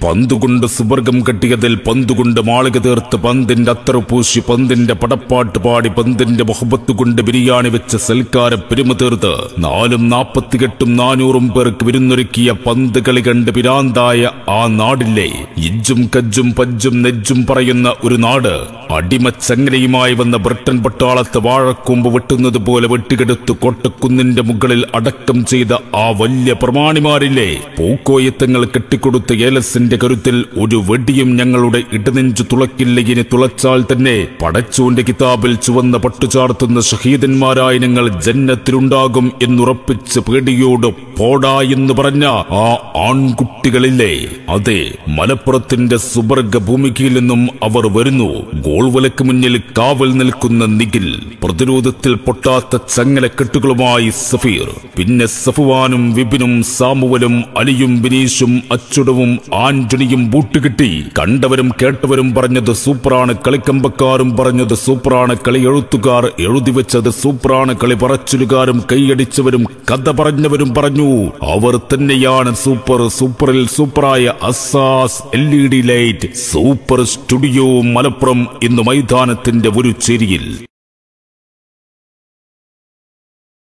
പന്തുകൊണ്ട് സുവർഗം കെട്ടിയതിൽ പന്തുകൊണ്ട് മാളിക തീർത്ത് പന്തിന്റെ അത്തറ പൂശി പന്തിന്റെ പടപ്പാട്ട് പാടി പന്തിന്റെ മുഹബത്ത് കൊണ്ട് ബിരിയാണി വെച്ച് സൽക്കാര പെരുമ തീർത്ത് നാലും നാപ്പത്തിയെട്ടും നാനൂറും പേർക്ക് വിരുന്നൊരുക്കിയ പന്ത് കളി കണ്ട് പിരാന്തായ ആ നാടില്ലേ ഇജ്ജും കജ്ജും പജ്ജും നെജ്ജും പറയുന്ന ഒരു നാട് അടിമച്ചങ്ങലയുമായി വന്ന ബ്രിട്ടൻ പട്ടാളത്ത് വാഴക്കൊമ്പ് വെട്ടുന്നത് പോലെ വെട്ടിക്കെടുത്ത് കോട്ടക്കുന്നിന്റെ മുകളിൽ അടക്കം ചെയ്ത ആ വലിയ പ്രമാണിമാരില്ലേ പൂക്കോയത്തങ്ങൾ കെട്ടിക്കൊടുത്ത ഏലസിന്റെ കരുത്തിൽ ഒരു വെടിയും ഞങ്ങളുടെ ഇടനെഞ്ചു തുളക്കില്ല ഇനി തുളച്ചാൽ തന്നെ പടച്ചോന്റെ കിതാബിൽ ചുവന്ന പട്ടുചാർത്തുന്ന ഷഹീദന്മാരായ ഞങ്ങൾ ജന്നത്തിലുണ്ടാകും എന്നുറപ്പിച്ച് പേടിയോട് പോടാ എന്ന് പറഞ്ഞ ആ ആൺകുട്ടികളില്ലേ അതെ മലപ്പുറത്തിന്റെ സുവർഗ ഭൂമികയിൽ നിന്നും അവർ വരുന്നു ഗോൾവലക്ക് മുന്നിൽ കാവൽ നിൽക്കുന്ന നിഖിൽ പ്രതിരോധത്തിൽ പൊട്ടാത്ത ചങ്ങലക്കെട്ടുകളുമായി സഫീർ പിന്നെ സഫുവാനും വിപിനും സാമുവലും അലിയും ബിനീഷും അച്ചുടവും ആന്റണിയും ബൂട്ടുകിട്ടി കണ്ടവരും കേട്ടവരും പറഞ്ഞത് സൂപ്പറാണ് കളിക്കമ്പക്കാരും പറഞ്ഞത് സൂപ്പറാണ് കളി എഴുത്തുകാർ എഴുതി വെച്ചത് സൂപ്പറാണ് കളി പറച്ചിലുകാരും കൈയടിച്ചവരും കഥ പറഞ്ഞവരും പറഞ്ഞു അവർ തന്നെയാണ് സൂപ്പർ സൂപ്പറിൽ സൂപ്പറായ അസാസ് L E D light super studio Malappuram ഇന്ന് മൈതാനത്തിന്റെ ഒരു ചേരിയിൽ